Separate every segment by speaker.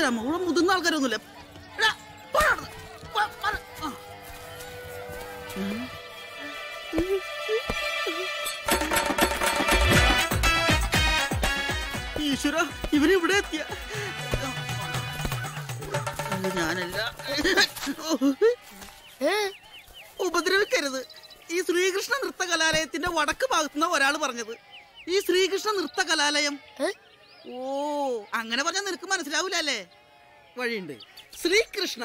Speaker 1: രാമ ഇവിടെ മുതിർന്ന ആൾക്കാരൊന്നുമില്ല എടാ, പോടാ അവിടുന്ന്. പോ- പോടാ. ആ. ഉം. ഈശ്വര ഇവന് ഇവിടെ എത്തിയ അത് ഞാനല്ല ഉപദ്രവിക്കരുത് ഈ ശ്രീകൃഷ്ണ നൃത്ത കലാലയത്തിന്റെ വടക്ക് ഭാഗത്തുനിന്ന് ഒരാൾ പറഞ്ഞത് ഈ ശ്രീകൃഷ്ണ നൃത്ത കലാലയം ഓ അങ്ങനെ പറഞ്ഞാൽ നിനക്ക് മനസ്സിലാവൂല അല്ലേ വഴിയുണ്ട് ശ്രീകൃഷ്ണ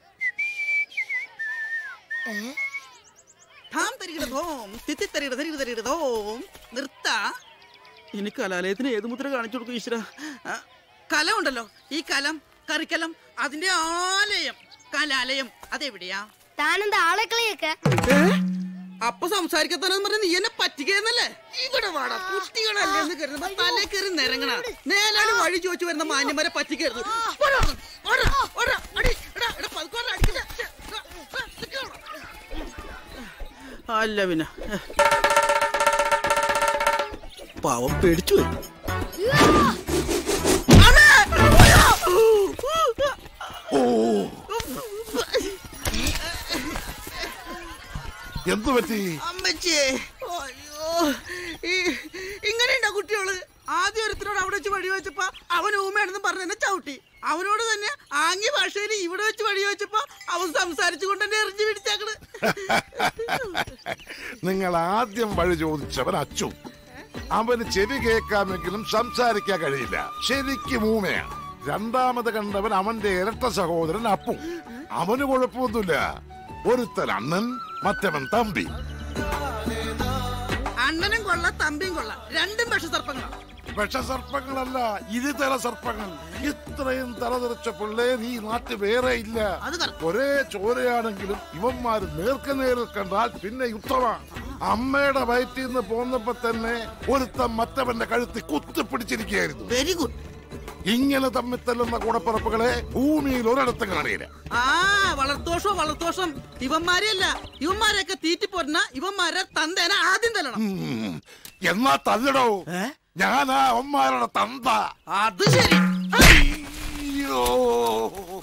Speaker 1: ധാം തരികിടതോം തിത്തി തരികിട തരികിട തരികിടതോം നിർത്ത ഇനി കലാലയത്തിന് ഏത് മുദ്ര കാണിച്ചു കൊടുക്കും ഈശ്വര ആ, കലം ഉണ്ടല്ലോ ഈ കലം കറിക്കലം അതിന്റെ ആലയം കലാലയം അതെവിടെയാ
Speaker 2: താനെന്താ ആളെ കളിയൊക്കെ
Speaker 1: ഏ? അപ്പൊ സംസാരിക്കത്താനെന്ന് പറഞ്ഞ നീ എന്നെ പറ്റിക്കുന്നല്ലേ ഇവിടെ വാടാ കുട്ടികളല്ലേ എന്ന് കരുതുമ്പോ തലേ കയറി നിരങ്ങണ നേലാളി വഴി ചോദിച്ചു വരുന്ന മാന്യന്മാരെ പറ്റിക്കരുത് ഓടാ, ഓടാ, ഓടാ, അടി, എടാ, എടാ, പതുക്കെ ഓടാ, അടിക്കില്ല. ഛെ, ആ, ആ, നിക്ക് അവിടെ. അല്ല പിന്നെ പാവം പേടിച്ചു പോയി. അമ്മേ!
Speaker 3: എന്തു പറ്റി
Speaker 1: അമ്മച്ചേ അയ്യോ ഈ ഇങ്ങനെയുണ്ടോ കുട്ടികള് ആദ്യം ഒരുത്തരോട് അവിടെ വെച്ച് വഴി വെച്ചപ്പോ അവൻ ഊമയാണെന്ന് പറഞ്ഞ എന്നെ ചവിട്ടി അവനോട് തന്നെ ആംഗ്യ ഭാഷയിൽ ഇവിടെ വെച്ച് വഴി വെച്ചപ്പോ അവൻ സംസാരിച്ചുകൊണ്ട് എന്നെ എറിഞ്ഞു പിടിച്ചാക്കണ്
Speaker 3: നിങ്ങൾ ആദ്യം വഴി ചോദിച്ചവൻ അച്ചു അവന് ചെവി കേൾക്കാമെങ്കിലും സംസാരിക്കാൻ കഴിയില്ല ശരിക്കും ഊമയാണ് രണ്ടാമത് കണ്ടവൻ അവന്റെ ഇരട്ട സഹോദരൻ അപ്പു അവന് കുഴപ്പമൊന്നുമില്ല ഒരുത്തൻ അണ്ണൻ മറ്റവൻ തമ്പി
Speaker 1: അണ്ണനും കൊള്ള തമ്പിയും കൊള്ള രണ്ടും വിഷസർപ്പങ്ങളാ
Speaker 3: വിഷസർപ്പങ്ങളല്ല ഇരുതല സർപ്പങ്ങൾ ഇത്രയും തലതെറിച്ച പിള്ളേർ ഈ നാട്ടിൽ വേറെ ഇല്ല
Speaker 1: അത് correct.
Speaker 3: ഒരേ ചോരയാണെങ്കിലും ഇവന്മാര് നേർക്ക് നേരിൽ കണ്ടാൽ പിന്നെ യുദ്ധമാണ് അമ്മയുടെ വയറ്റിൽ നിന്ന് പോന്നപ്പോ തന്നെ ഒരുത്തൻ മറ്റവന്റെ കഴുത്തി കുത്തിപ്പിടിച്ചിരിക്കുകയായിരുന്നു
Speaker 1: വെരി ഗുഡ്
Speaker 3: ഇങ്ങനെ തമ്മിൽ തല്ലുന്ന കൂടപ്പിറപ്പുകളെ ഭൂമിയിൽ ഒരിടത്തും കാണിയില്ല
Speaker 1: ആ വളർത്തോഷോ വളർത്തോഷം ഇവന്മാരെയല്ല ഇവന്മാരെയൊക്കെ തീറ്റിപ്പോരുന്ന ഇവന്മാരെ തന്തേനെ ആദ്യം തല്ലണം
Speaker 3: ഉം. എന്നാ തല്ലടോ
Speaker 1: ഏ?
Speaker 3: ഞാനാ അവന്മാരുടെ തന്ത
Speaker 1: അത് ശരി
Speaker 3: അയ്യോ